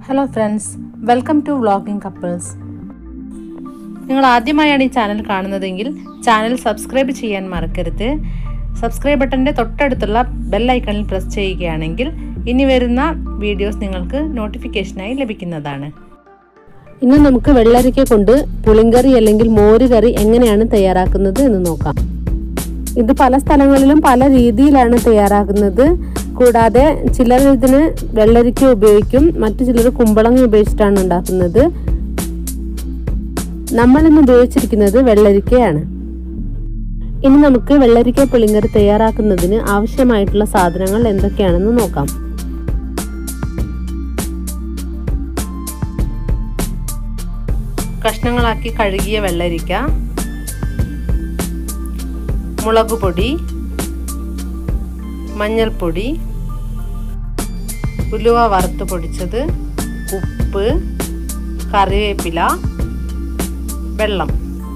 hello friends welcome to vlogging couples നിങ്ങൾ ആദ്യമായാണ് ഈ ചാനൽ കാണുന്നതെങ്കിൽ ചാനൽ സബ്സ്ക്രൈബ് ചെയ്യാൻ മറക്കരുത് സബ്സ്ക്രൈബ് ബട്ടൻ്റെ തൊട്ടടുത്തുള്ള ബെൽ ഐക്കണിൽ പ്രസ് ചെയ്യുകയാണെങ്കിൽ ഇനി വരുന്ന വീഡിയോസ് നിങ്ങൾക്ക് നോട്ടിഫിക്കേഷനായി ലഭിക്കുന്നതാണ് ഇന്ന് നമുക്ക് വെള്ളരിക്ക കൊണ്ട് പുളിങ്കറി അല്ലെങ്കിൽ മോര് കറി എങ്ങനെയാണ് തയ്യാറാക്കുന്നത് എന്ന് നോക്കാം ഇത് പല സ്ഥലങ്ങളിലും പല രീതിയിലാണ് തയ്യാറാക്കുന്നത് കൂടാതെ ചിലർ ഇതിന് വെള്ളരിക്ക ഉപയോഗിക്കും മറ്റു ചിലർ കുമ്പളങ്ങ ഉപയോഗിച്ചിട്ടാണ് ഉണ്ടാക്കുന്നത് നമ്മൾ ഇന്ന് ഉപയോഗിച്ചിരിക്കുന്നത് വെള്ളരിക്കയാണ് ഇനി നമുക്ക് വെള്ളരിക്ക പുളിങ്കറി തയ്യാറാക്കുന്നതിന് ആവശ്യമായിട്ടുള്ള സാധനങ്ങൾ എന്തൊക്കെയാണെന്ന് നോക്കാം കഷ്ണങ്ങളാക്കി കഴുകിയ വെള്ളരിക്ക മുളക് പൊടി മഞ്ഞൾപ്പൊടി ഉലുവ വറുത്ത് പൊടിച്ചത് ഉപ്പ് കറിവേപ്പില വെള്ളം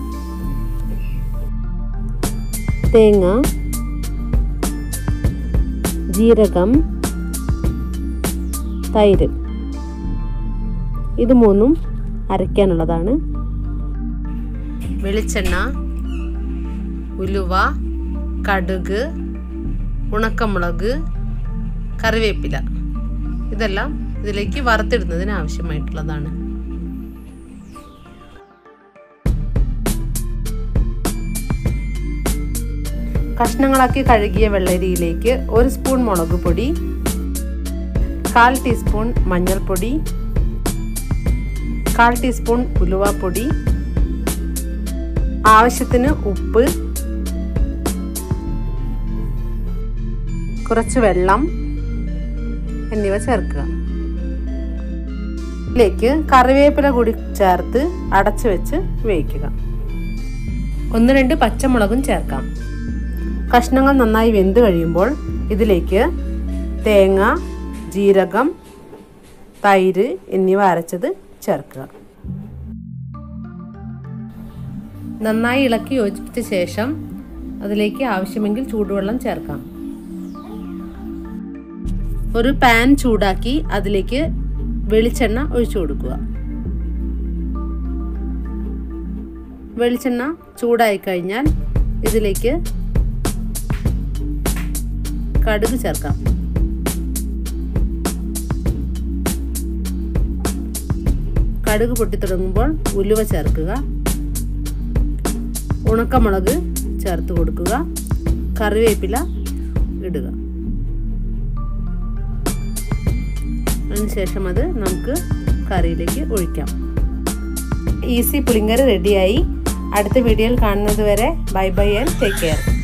തേങ്ങ ജീരകം തൈര് ഇത് മൂന്നും അരയ്ക്കാനുള്ളതാണ് വെളിച്ചെണ്ണ ഉലുവ കടുക് ഉണക്കമുളക് കറിവേപ്പില ഇതെല്ലാം ഇതിലേക്ക് വറുത്തിടുന്നതിന് ആവശ്യമായിട്ടുള്ളതാണ് കഷ്ണങ്ങളാക്കി കഴുകിയ വെള്ളരിയിലേക്ക് ഒരു സ്പൂൺ മുളക് പൊടി കാൽ ടീസ്പൂൺ മഞ്ഞൾപ്പൊടി കാൽ ടീസ്പൂൺ ഉലുവാപ്പൊടി ആവശ്യത്തിന് ഉപ്പ് കുറച്ച് വെള്ളം എന്നിവ ചേർക്കുക ഇതിലേക്ക് കറിവേപ്പില കൂടി ചേർത്ത് അടച്ചു വെച്ച് വേവിക്കുക ഒന്ന് രണ്ട് പച്ചമുളകും ചേർക്കാം കഷ്ണങ്ങൾ നന്നായി വെന്ത് കഴിയുമ്പോൾ ഇതിലേക്ക് തേങ്ങ ജീരകം തൈര് എന്നിവ അരച്ചത് ചേർക്കുക നന്നായി ഇളക്കി യോജിപ്പിച്ച ശേഷം അതിലേക്ക് ആവശ്യമെങ്കിൽ ചൂടുവെള്ളം ചേർക്കാം ഒരു പാൻ ചൂടാക്കി അതിലേക്ക് വെളിച്ചെണ്ണ ഒഴിച്ചു കൊടുക്കുക വെളിച്ചെണ്ണ ചൂടായി കഴിഞ്ഞാൽ ഇതിലേക്ക് കടുക് ചേർക്കാം കടുക് പൊട്ടിത്തുടങ്ങുമ്പോൾ ഉലുവ ചേർക്കുക ഉണക്കമുളക് ചേർത്ത് കൊടുക്കുക കറിവേപ്പില ഇടുക അതിനുശേഷം അത് നമുക്ക് കറിയിലേക്ക് ഒഴിക്കാം ഈസി പുളിങ്കറി റെഡിയായി അടുത്ത വീഡിയോയിൽ കാണുന്നത് വരെ bye bye and take care